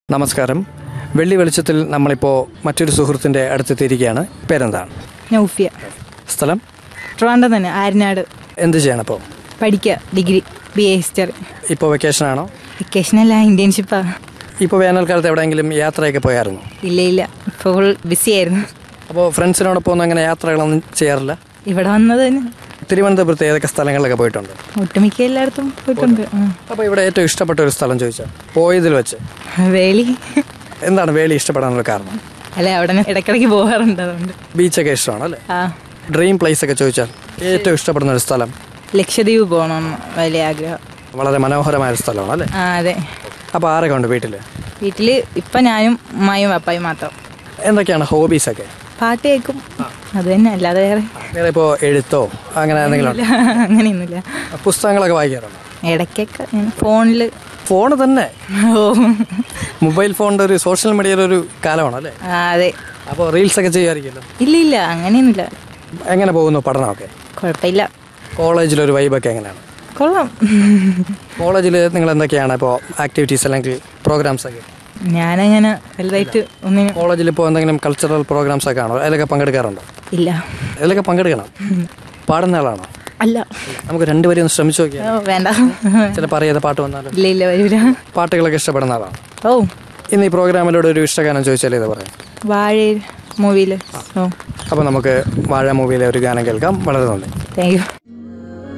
നമസ്കാരം വെള്ളി വെളിച്ചത്തിൽ നമ്മളിപ്പോൾ മറ്റൊരു സുഹൃത്തിൻ്റെ അടുത്തെത്തിയിരിക്കുകയാണ് പേരെന്താണ് നൗഫിയ സ്ഥലം ട്രിവാൻഡ്രം തന്നെ ആര്യനാട് എന്ത് ചെയ്യണം ഇപ്പോൾ പഠിക്കുക ഡിഗ്രി ബി എ ഹിസ്റ്ററി ഇപ്പോൾ വെക്കേഷനാണോ വെക്കേഷനല്ല ഇന്റേൺഷിപ്പാ ഇപ്പോൾ വേനൽക്കാലത്ത് എവിടെയെങ്കിലും യാത്രയൊക്കെ പോയായിരുന്നു ഇല്ല ഇല്ല ഇപ്പോൾ ഫുൾ ബിസി ആയിരുന്നു അപ്പോൾ ഫ്രണ്ട്സിനോടൊപ്പം ഒന്നും അങ്ങനെ യാത്രകളൊന്നും ചെയ്യാറില്ല ഇവിടെ വന്നത് തന്നെ തിരുവനന്തപുരത്ത് ഏതൊക്കെ സ്ഥലങ്ങളിലൊക്കെ പോയിട്ടുണ്ട് ഒട്ടുമിക്ക എല്ലായിടത്തും പോയിട്ടുണ്ട് ആ. അപ്പോൾ ഇവിടെ ഏറ്റവും ഇഷ്ടപ്പെട്ട ഒരു സ്ഥലം ചോദിച്ചാൽ പോയതിൽ വെച്ച് വേലി എന്താണ് വേലി ഇഷ്ടപ്പെടാനുള്ള കാരണം അല്ലെ അവിടെ നിന്ന് ഇടയ്ക്കിടയ്ക്ക് പോകാറുണ്ട് അതുകൊണ്ട് ബീച്ചൊക്കെ ഇഷ്ടമാണ് അല്ലേ ആ ഡ്രീം പ്ലേസ് ഒക്കെ ചോദിച്ചാൽ ഏറ്റവും ഇഷ്ടപ്പെടുന്ന ഒരു സ്ഥലം ലക്ഷദ്വീപ് പോകണമെന്ന് വലിയ ആഗ്രഹം വളരെ മനോഹരമായ ഒരു സ്ഥലമാണ് അല്ലേ ആ അതെ അപ്പോൾ ആരൊക്കെ ഉണ്ട് വീട്ടിൽ വീട്ടിൽ ഇപ്പം ഞാനും ഉമ്മായും പപ്പായും മാത്രം എന്തൊക്കെയാണ് ഹോബീസൊക്കെ പാട്ട് കേൾക്കും അത് തന്നെ അല്ലാതെ വേറെ വേറെ ഇപ്പോൾ എഴുത്തോ അങ്ങനെ എന്തെങ്കിലും ഉണ്ടോ? ഇല്ല, അങ്ങനെയൊന്നുമില്ല പുസ്തകങ്ങളൊക്കെ വായിക്കാറുണ്ടോ ഇടയ്ക്കൊക്കെ ഫോണിൽ ഫോൺ തന്നെ ഓ മൊബൈൽ ഫോണിൻ്റെ ഒരു സോഷ്യൽ മീഡിയയുടെ ഒരു കാലമാണ് അല്ലേ ആ അതെ അപ്പോൾ റീൽസ് ഒക്കെ ചെയ്യുമായിരിക്കുമല്ലോ ഇല്ല ഇല്ല അങ്ങനെയൊന്നുമില്ല എങ്ങനെ പോകുന്നു പഠനമൊക്കെ കുഴപ്പമില്ല കോളേജിലൊരു വൈബൊക്കെ എങ്ങനെയാണ് കൊള്ളാം കോളേജിൽ നിങ്ങൾ എന്തൊക്കെയാണ് ഇപ്പോൾ ആക്ടിവിറ്റീസ് അല്ലെങ്കിൽ പ്രോഗ്രാംസ് ഒക്കെ ഞാനങ്ങനെ വലുതായിട്ട് ഒന്നിനും കോളേജിൽ ഇപ്പോൾ എന്തെങ്കിലും കൾച്ചറൽ പ്രോഗ്രാംസ് ഒക്കെ ആണോ അതിലൊക്കെ പങ്കെടുക്കാറുണ്ടോ ഇല്ല അതിലൊക്കെ പങ്കെടുക്കണം പാടുന്ന ആളാണോ അല്ല നമുക്ക് രണ്ടുപേരും ഒന്ന് ശ്രമിച്ചു നോക്കിയാൽ ഓ വേണ്ട ചിലപ്പോൾ അറിയാതെ പാട്ട് വന്നാലും ഇല്ല ഇല്ല വരൂല പാട്ടുകളൊക്കെ ഇഷ്ടപ്പെടുന്ന ആളാണ് ഓ ഇന്ന് ഈ പ്രോഗ്രാമിലൂടെ ഒരു ഇഷ്ടഗാനം ചോദിച്ചാൽ ഇത് പറയാം വാഴ മൂവിയിൽ ഓ അപ്പോൾ നമുക്ക് വാഴ മൂവിയിലെ ഒരു ഗാനം കേൾക്കാം വളരെ നന്ദി താങ്ക് യു